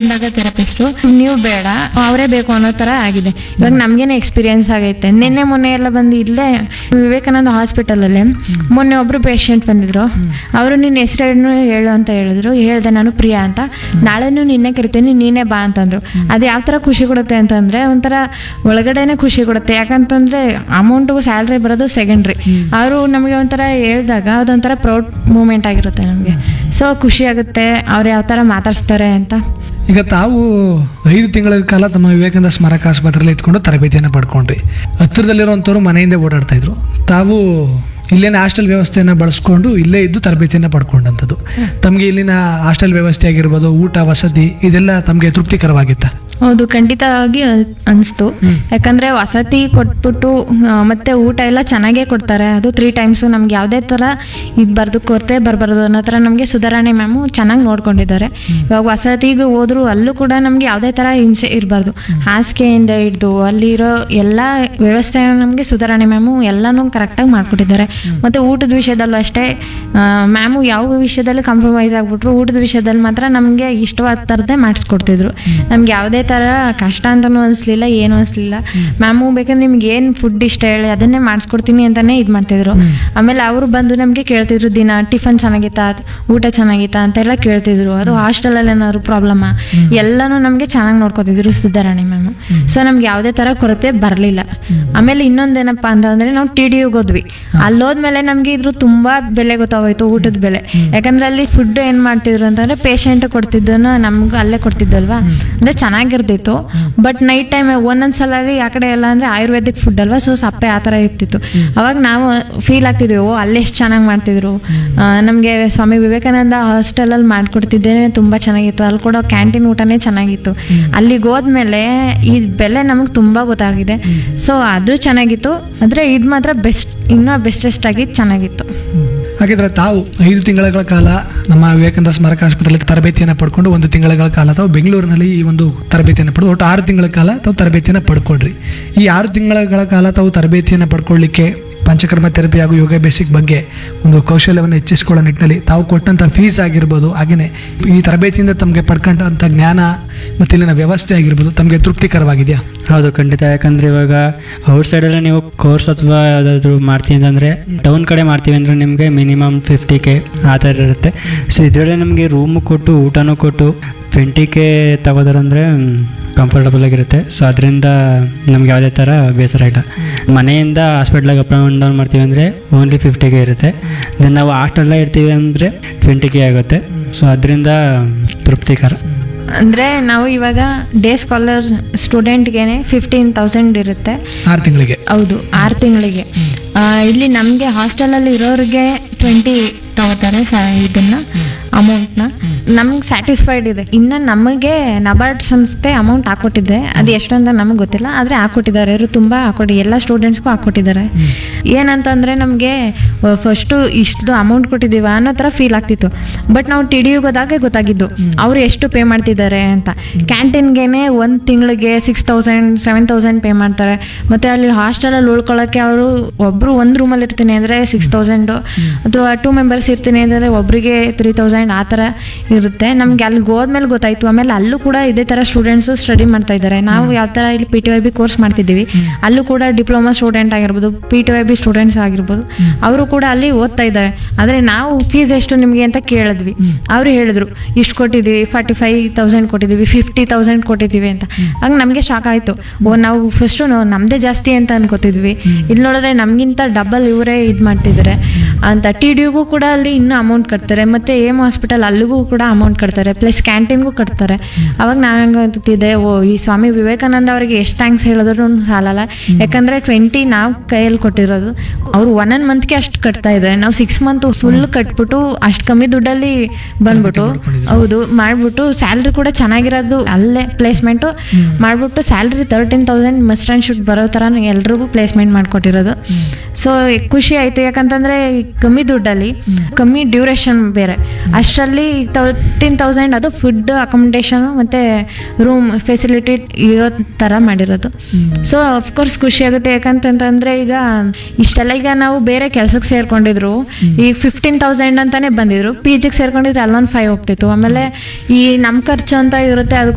ಬಂದಾಗ ಥೆರಪಿಸ್ಟು ನೀವು ಬೇಡ ಅವರೇ ಬೇಕು ಅನ್ನೋ ಥರ ಆಗಿದೆ ಇವಾಗ ನಮಗೇನೆ ಎಕ್ಸ್ಪೀರಿಯನ್ಸ್ ಆಗೈತೆ ನಿನ್ನೆ ಮೊನ್ನೆ ಎಲ್ಲ ಬಂದು ಇಲ್ಲೇ ವಿವೇಕಾನಂದ ಹಾಸ್ಪಿಟಲಲ್ಲಿ ಮೊನ್ನೆ ಒಬ್ರು ಪೇಷಂಟ್ ಬಂದಿದ್ರು ಅವರು ನಿನ್ನ ಹೆಸರನ್ನು ಹೇಳು ಅಂತ ಹೇಳಿದ್ರು ಹೇಳ್ದೆ ನಾನು ಪ್ರಿಯಾ ಅಂತ ನಾಳೆನೂ ನಿನ್ನೆ ಕರಿತೀನಿ ನೀನೇ ಬಾ ಅಂತಂದ್ರು ಅದು ಯಾವ ಥರ ಖುಷಿ ಕೊಡುತ್ತೆ ಅಂತಂದ್ರೆ ಒಂಥರ ಒಳಗಡೆನೆ ಖುಷಿ ಕೊಡುತ್ತೆ ಯಾಕಂತಂದ್ರೆ ಅಮೌಂಟು ಸ್ಯಾಲ್ರಿ ಬರೋದು ಸೆಕೆಂಡ್ರಿ ಅವರು ನಮಗೆ ಒಂಥರ ಹೇಳ್ದಾಗ ಅದೊಂಥರ ಪ್ರೌಡ್ ಮೂಮೆಂಟ್ ಆಗಿರುತ್ತೆ ನಮಗೆ ಸೊ ಖುಷಿ ಆಗುತ್ತೆ ಅವ್ರು ಯಾವ ಥರ ಮಾತಾಡ್ಸ್ತಾರೆ ಅಂತ ಈಗ ತಾವು ಐದು ತಿಂಗಳ ಕಾಲ ತಮ್ಮ ವಿವೇಕಾನಂದ ಸ್ಮಾರಕ ಆಸ್ಪತ್ರೆಯಲ್ಲಿ ಇದ್ಕೊಂಡು ತರಬೇತಿಯನ್ನು ಪಡ್ಕೊಂಡ್ರಿ ಹತ್ತಿರದಲ್ಲಿರುವಂಥವ್ರು ಮನೆಯಿಂದ ಓಡಾಡ್ತಾ ಇದ್ರು ತಾವು ಇಲ್ಲೇನ ಹಾಸ್ಟೆಲ್ ವ್ಯವಸ್ಥೆಯನ್ನು ಬಳಸ್ಕೊಂಡು ಇಲ್ಲೇ ಇದ್ದು ತರಬೇತಿಯನ್ನು ಪಡ್ಕೊಂಡಂಥದ್ದು ತಮಗೆ ಇಲ್ಲಿನ ಹಾಸ್ಟೆಲ್ ವ್ಯವಸ್ಥೆ ಆಗಿರ್ಬೋದು ಊಟ ವಸತಿ ಇದೆಲ್ಲ ತಮಗೆ ತೃಪ್ತಿಕರವಾಗಿತ್ತಾ ಹೌದು ಖಂಡಿತವಾಗಿ ಅ- ಅನಿಸ್ತು ಯಾಕಂದ್ರೆ ವಸತಿ ಕೊಟ್ಬಿಟ್ಟು ಆ, ಮತ್ತೆ ಊಟ ಎಲ್ಲ ಚೆನ್ನಾಗೇ ಕೊಡ್ತಾರೆ ಅದು ತ್ರೀ ಟೈಮ್ಸು ನಮ್ಗೆ ಯಾವುದೇ ಥರ ಇದು ಬರ್ದು ಕೊರತೆ ಬರಬಾರ್ದು ಅನ್ನೋ ಥರ ನಮಗೆ ಸುಧಾರಣೆ ಮ್ಯಾಮು ಚೆನ್ನಾಗಿ ನೋಡ್ಕೊಂಡಿದ್ದಾರೆ ಇವಾಗ ವಸತಿಗೆ ಹೋದ್ರು ಅಲ್ಲೂ ಕೂಡ ನಮಗೆ ಯಾವುದೇ ಥರ ಹಿಂಸೆ ಇರಬಾರ್ದು ಹಾಸಿಗೆಯಿಂದ ಹಿಡ್ದು ಅಲ್ಲಿರೋ ಎಲ್ಲ ವ್ಯವಸ್ಥೆ ನಮಗೆ ಸುಧಾರಣೆ ಮ್ಯಾಮು ಎಲ್ಲನೂ ಕರೆಕ್ಟಾಗಿ ಮಾಡಿಕೊಟ್ಟಿದ್ದಾರೆ ಮತ್ತು ಊಟದ ವಿಷಯದಲ್ಲೂ ಅಷ್ಟೇ ಮ್ಯಾಮು ಯಾವ ವಿಷಯದಲ್ಲಿ ಕಾಂಪ್ರಮೈಸ್ ಆಗ್ಬಿಟ್ರು ಊಟದ ವಿಷಯದಲ್ಲಿ ಮಾತ್ರ ನಮಗೆ ಇಷ್ಟವಾದ ಥರದ್ದೇ ಮಾಡಿಸ್ಕೊಡ್ತಿದ್ರು ನಮ್ಗೆ ಯಾವುದೇ ಥರ ಕಷ್ಟ ಅಂತಲೂ ಅನಿಸ್ಲಿಲ್ಲ ಏನೂ ಅನಿಸ್ಲಿಲ್ಲ ಮ್ಯಾಮು ಬೇಕಂದ್ರೆ ನಿಮ್ಗೆ ಏನು ಫುಡ್ ಇಷ್ಟ ಹೇಳಿ ಅದನ್ನೇ ಮಾಡಿಸ್ಕೊಡ್ತೀನಿ ಅಂತಲೇ ಇದು ಮಾಡ್ತಿದ್ರು ಆಮೇಲೆ ಅವರು ಬಂದು ನಮಗೆ ಕೇಳ್ತಿದ್ರು ದಿನ ಟಿಫನ್ ಚೆನ್ನಾಗಿತ್ತಾ ಊಟ ಚೆನ್ನಾಗಿತ್ತಾ ಅಂತೆಲ್ಲ ಕೇಳ್ತಿದ್ರು ಅದು ಹಾಸ್ಟೆಲಲ್ಲಿ ಏನಾದ್ರು ಪ್ರಾಬ್ಲಮ್ಮ ಎಲ್ಲನೂ ನಮಗೆ ಚೆನ್ನಾಗಿ ನೋಡ್ಕೊತಿದ್ರು ಸುಧಾರಣೆ ಮ್ಯಾಮು ಸೊ ನಮ್ಗೆ ಯಾವುದೇ ಥರ ಕೊರತೆ ಬರಲಿಲ್ಲ ಆಮೇಲೆ ಇನ್ನೊಂದೇನಪ್ಪ ಅಂತಂದರೆ ನಾವು ಟಿ ಡಿ ಹೋದ್ವಿ ಅಲ್ಲೋದ್ಮೇಲೆ ನಮಗೆ ಇದ್ರ ತುಂಬ ಬೆಲೆ ಗೊತ್ತಾಗೋಯ್ತು ಊಟದ ಬೆಲೆ ಯಾಕಂದ್ರೆ ಅಲ್ಲಿ ಫುಡ್ ಏನು ಮಾಡ್ತಿದ್ರು ಅಂತಂದ್ರೆ ಪೇಷಂಟ್ ಕೊಡ್ತಿದ್ದನ್ನು ನಮ್ಗೆ ಅಲ್ಲೇ ಕೊಡ್ತಿದ್ದಲ್ವಾ ಅಂದರೆ ಚೆನ್ನಾಗಿರ್ತಿತ್ತು ಬಟ್ ನೈಟ್ ಟೈಮ್ ಒಂದೊಂದು ಸಲ ಆ ಕಡೆ ಎಲ್ಲ ಅಂದರೆ ಆಯುರ್ವೇದಿಕ್ ಫುಡ್ ಅಲ್ವಾ ಸೊ ಸಪ್ಪೆ ಆ ಥರ ಇರ್ತಿತ್ತು ಅವಾಗ ನಾವು ಫೀಲ್ ಆಗ್ತಿದ್ವಿ ಓ ಅಲ್ಲಿ ಎಷ್ಟು ಚೆನ್ನಾಗಿ ಮಾಡ್ತಿದ್ರು ನಮಗೆ ಸ್ವಾಮಿ ವಿವೇಕಾನಂದ ಹಾಸ್ಟೆಲಲ್ಲಿ ಮಾಡಿಕೊಡ್ತಿದ್ದೇ ತುಂಬ ಚೆನ್ನಾಗಿತ್ತು ಅಲ್ಲಿ ಕೊಡೋ ಕ್ಯಾಂಟೀನ್ ಊಟನೇ ಚೆನ್ನಾಗಿತ್ತು ಅಲ್ಲಿಗೆ ಹೋದ್ಮೇಲೆ ಈ ಬೆಲೆ ನಮಗೆ ತುಂಬ ಗೊತ್ತಾಗಿದೆ ಸೊ ಅದು ಚೆನ್ನಾಗಿತ್ತು ಆದರೆ ಇದು ಮಾತ್ರ ಬೆಸ್ಟ್ ಇನ್ನೂ ಬೆಸ್ಟೆಸ್ಟ್ ಆಗಿ ಚೆನ್ನಾಗಿತ್ತು ಹಾಗಿದ್ರೆ ತಾವು ಐದು ತಿಂಗಳ ಕಾಲ ನಮ್ಮ ವಿವೇಕಾನಂದ ಸ್ಮಾರಕ ಆಸ್ಪತ್ರೆಯಲ್ಲಿ ತರಬೇತಿಯನ್ನು ಪಡ್ಕೊಂಡು ಒಂದು ತಿಂಗಳ ಕಾಲ ತಾವು ಬೆಂಗಳೂರಿನಲ್ಲಿ ಈ ಒಂದು ತರಬೇತಿಯನ್ನು ಪಡೆದು ಒಟ್ಟು ಆರು ತಿಂಗಳ ಕಾಲ ತಾವು ತರಬೇತಿಯನ್ನು ಪಡ್ಕೊಂಡ್ರಿ ಈ ಆರು ತಿಂಗಳ ಕಾಲ ತಾವು ತರಬೇತಿಯನ್ನು ಪಡ್ಕೊಳ್ಳಿಕ್ಕೆ ಪಂಚಕರ್ಮ ಥೆರಪಿ ಹಾಗೂ ಯೋಗ ಬೇಸಿಕ್ ಬಗ್ಗೆ ಒಂದು ಕೌಶಲ್ಯವನ್ನು ಹೆಚ್ಚಿಸಿಕೊಳ್ಳೋ ನಿಟ್ಟಿನಲ್ಲಿ ತಾವು ಕೊಟ್ಟಂಥ ಫೀಸ್ ಆಗಿರ್ಬೋದು ಹಾಗೆಯೇ ಈ ತರಬೇತಿಯಿಂದ ತಮಗೆ ಪಡ್ಕೊಂಡಂಥ ಜ್ಞಾನ ಮತ್ತು ಇಲ್ಲಿನ ವ್ಯವಸ್ಥೆ ಆಗಿರ್ಬೋದು ತಮಗೆ ತೃಪ್ತಿಕರವಾಗಿದೆಯಾ ಹೌದು ಖಂಡಿತ ಯಾಕಂದ್ರೆ ಇವಾಗ ಔಟ್ ಸೈಡಲ್ಲೇ ನೀವು ಕೋರ್ಸ್ ಅಥವಾ ಯಾವುದಾದ್ರು ಮಾಡ್ತೀವಿ ಅಂತಂದರೆ ಟೌನ್ ಕಡೆ ಮಾಡ್ತೀವಿ ಅಂದರೆ ನಿಮಗೆ ಮಿನಿಮಮ್ ಫಿಫ್ಟಿ ಕೆ ಆ ಥರ ಇರುತ್ತೆ ಸೊ ಇದರಲ್ಲೇ ನಮಗೆ ರೂಮು ಕೊಟ್ಟು ಊಟನೂ ಕೊಟ್ಟು ಟ್ವೆಂಟಿ ಕೆ ತಗೋದಾರಂದರೆ ಕಂಫರ್ಟಬಲ್ ಆಗಿರುತ್ತೆ ಸೊ ಅದರಿಂದ ನಮ್ಗೆ ಯಾವುದೇ ಥರ ಬೇಸರ ಇಲ್ಲ ಮನೆಯಿಂದ ಹಾಸ್ಪಿಟ್ಲಾಗ ಅಪ್ ಆ್ಯಂಡ್ ಡೌನ್ ಮಾಡ್ತೀವಿ ಅಂದರೆ ಓನ್ಲಿ ಫಿಫ್ಟಿ ಕೆ ಇರುತ್ತೆ ದೆನ್ ನಾವು ಹಾಸ್ಟೆಲ್ಲ ಇರ್ತೀವಿ ಅಂದರೆ ಟ್ವೆಂಟಿ ಕೆ ಆಗುತ್ತೆ ಸೊ ಅದರಿಂದ ತೃಪ್ತಿಕರ ಅಂದರೆ ನಾವು ಇವಾಗ ಡೇ ಸ್ಕಾಲರ್ ಸ್ಟೂಡೆಂಟ್ಗೆ ಫಿಫ್ಟೀನ್ ತೌಸಂಡ್ ಇರುತ್ತೆ ಆರು ತಿಂಗಳಿಗೆ ಹೌದು ಆರು ತಿಂಗಳಿಗೆ ಇಲ್ಲಿ ನಮಗೆ ಹಾಸ್ಟೆಲಲ್ಲಿ ಇರೋರಿಗೆ ಟ್ವೆಂಟಿ ತಗೋತಾರೆ ಸ ಇದನ್ನ ಅಮೌಂಟ್ನ ನಮ್ಗೆ ಸ್ಯಾಟಿಸ್ಫೈಡ್ ಇದೆ ಇನ್ನು ನಮಗೆ ನಬಾರ್ಡ್ ಸಂಸ್ಥೆ ಅಮೌಂಟ್ ಹಾಕೊಟ್ಟಿದೆ ಅದು ಎಷ್ಟು ಅಂತ ನಮಗೆ ಗೊತ್ತಿಲ್ಲ ಆದರೆ ಹಾಕೊಟ್ಟಿದ್ದಾರೆ ಅವರು ತುಂಬ ಹಾಕೊಟ್ಟಿ ಎಲ್ಲ ಸ್ಟೂಡೆಂಟ್ಸ್ಗೂ ಹಾಕೊಟ್ಟಿದ್ದಾರೆ ಏನಂತಂದರೆ ನಮಗೆ ಫಸ್ಟು ಇಷ್ಟು ಅಮೌಂಟ್ ಕೊಟ್ಟಿದ್ದೀವ ಅನ್ನೋ ಥರ ಫೀಲ್ ಆಗ್ತಿತ್ತು ಬಟ್ ನಾವು ಟಿ ಡಿ ಹೋದಾಗೆ ಗೊತ್ತಾಗಿದ್ದು ಅವರು ಎಷ್ಟು ಪೇ ಮಾಡ್ತಿದ್ದಾರೆ ಅಂತ ಕ್ಯಾಂಟೀನ್ಗೆ ಒಂದು ತಿಂಗಳಿಗೆ six thousand seven thousand pay ಮಾಡ್ತಾರೆ ಮತ್ತು ಅಲ್ಲಿ ಹಾಸ್ಟೆಲಲ್ಲಿ ಉಳ್ಕೊಳ್ಳೋಕ್ಕೆ ಅವರು ಒಬ್ಬರು ಒಂದು ರೂಮಲ್ಲಿ ಇರ್ತೀನಿ ಅಂದರೆ ಸಿಕ್ಸ್ ತೌಸಂಡು ಅಥವಾ ಟೂ ಮೆಂಬರ್ಸ್ ಇರ್ತೀನಿ ಅಂದರೆ ಒಬ್ಬರಿಗೆ ತ್ರೀ ತೌಸಂಡ್ ಆ ಥರ ಇರುತ್ತೆ ನಮ್ಗೆ ಅಲ್ಲಿಗೆ ಹೋದ್ಮೇಲೆ ಗೊತ್ತಾಯಿತು ಆಮೇಲೆ ಅಲ್ಲೂ ಕೂಡ ಇದೇ ಥರ ಸ್ಟೂಡೆಂಟ್ಸು ಸ್ಟಡಿ ಮಾಡ್ತಾ ಇದ್ದಾರೆ ನಾವು ಯಾವ ಥರ ಇಲ್ಲಿ P T Y B course ಮಾಡ್ತಿದ್ದೀವಿ ಅಲ್ಲೂ ಕೂಡ ಡಿಪ್ಲೊಮಾ ಸ್ಟೂಡೆಂಟ್ ಆಗಿರ್ಬೋದು P T Y B students ಆಗಿರ್ಬೋದು ಅವರು ಕೂಡ ಅಲ್ಲಿ ಓದ್ತಾ ಇದ್ದಾರೆ ಆದರೆ ನಾವು ಫೀಸ್ ಎಷ್ಟು ನಿಮಗೆ ಅಂತ ಕೇಳಿದ್ವಿ ಅವರು ಹೇಳಿದ್ರು ಇಷ್ಟು ಕೊಟ್ಟಿದ್ದೀವಿ ಫಾರ್ಟಿ ಫೈವ್ ತೌಸಂಡ್ ಕೊಟ್ಟಿದ್ದೀವಿ ಫಿಫ್ಟಿ ತೌಸಂಡ್ ಕೊಟ್ಟಿದ್ದೀವಿ ಅಂತ ಆಗ ನಮಗೆ ಶಾಕ್ ಆಯಿತು ಓ ನಾವು ಫಸ್ಟು ನಮ್ಮದೇ ಜಾಸ್ತಿ ಅಂತ ಅನ್ಕೋತಿದ್ವಿ ಇಲ್ಲಿ ನೋಡಿದ್ರೆ ನಮಗಿಂತ ಡಬಲ್ ಇವರೇ ಇದು ಮಾಡ್ತಿದ್ದಾರೆ ಅಂತ ಟಿ ಡಿಗೂ ಕೂಡ ಅಲ್ಲಿ ಇನ್ನೂ ಅಮೌಂಟ್ ಕಟ್ತಾರೆ ಮತ್ತು ಎಮ್ ಹಾಸ್ಪಿಟಲ್ ಅಲ್ಲಿಗೂ ಕೂಡ ಅಮೌಂಟ್ ಕಟ್ತಾರೆ ಪ್ಲಸ್ ಕ್ಯಾಂಟೀನ್ಗೂ ಕಟ್ತಾರೆ ಅವಾಗ ನಾನು ಅಂತಿದ್ದೆ ಓ ಈ ಸ್ವಾಮಿ ವಿವೇಕಾನಂದ ಅವರಿಗೆ ಎಷ್ಟು ಥ್ಯಾಂಕ್ಸ್ ಹೇಳಿದ್ರು ಸಾಲಲ್ಲ ಯಾಕಂದರೆ ಟ್ವೆಂಟಿ ನಾವು ಕೈಯಲ್ಲಿ ಕೊಟ್ಟಿರೋದು ಅವರು ಒನ್ ಒನ್ ಮಂತ್ಗೆ ಅಷ್ಟು ಕಟ್ತಾ ಇದ್ದಾರೆ ನಾವು ಸಿಕ್ಸ್ ಮಂತ್ ಫುಲ್ ಕಟ್ಬಿಟ್ಟು ಅಷ್ಟು ಕಮ್ಮಿ ದುಡ್ಡಲ್ಲಿ ಬಂದ್ಬಿಟ್ಟು ಹೌದು ಮಾಡಿಬಿಟ್ಟು ಸ್ಯಾಲ್ರಿ ಕೂಡ ಚೆನ್ನಾಗಿರೋದು ಅಲ್ಲೇ ಪ್ಲೇಸ್ಮೆಂಟು ಮಾಡಿಬಿಟ್ಟು salary thirteen thousand must and should ಬರೋ ಥರ ಎಲ್ರಿಗೂ ಪ್ಲೇಸ್ಮೆಂಟ್ ಮಾಡಿಕೊಟ್ಟಿರೋದು ಸೊ ಖುಷಿ ಆಯಿತು ಯಾಕಂತಂದರೆ ಕಮ್ಮಿ ದುಡ್ಡಲ್ಲಿ ಕಮ್ಮಿ ಡ್ಯೂರೇಷನ್ ಬೇರೆ ಅಷ್ಟರಲ್ಲಿ ತರ್ಟೀನ್ ತೌಸಂಡ್ ಅದು ಫುಡ್ ಅಕಾಮಿಡೇಷನ್ ಮತ್ತು ರೂಮ್ ಫೆಸಿಲಿಟಿ ಇರೋ ಥರ ಮಾಡಿರೋದು ಸೊ ಅಫ್ಕೋರ್ಸ್ ಖುಷಿ ಆಗುತ್ತೆ ಯಾಕಂತಂತಂದರೆ ಈಗ ಇಷ್ಟೆಲ್ಲ ಈಗ ನಾವು ಬೇರೆ ಕೆಲ್ಸಕ್ಕೆ ಸೇರ್ಕೊಂಡಿದ್ರು ಈಗ ಫಿಫ್ಟೀನ್ ತೌಸಂಡ್ ಅಂತಾನೆ ಬಂದಿದ್ರು ಪಿ ಜಿಗೆ ಸೇರ್ಕೊಂಡಿದ್ರೆ ಅಲ್ಲೊಂದು ಫೈವ್ ಹೋಗ್ತಿತ್ತು ಆಮೇಲೆ ಈ ನಮ್ಮ ಖರ್ಚು ಅಂತ ಇರುತ್ತೆ ಅದಕ್ಕೂ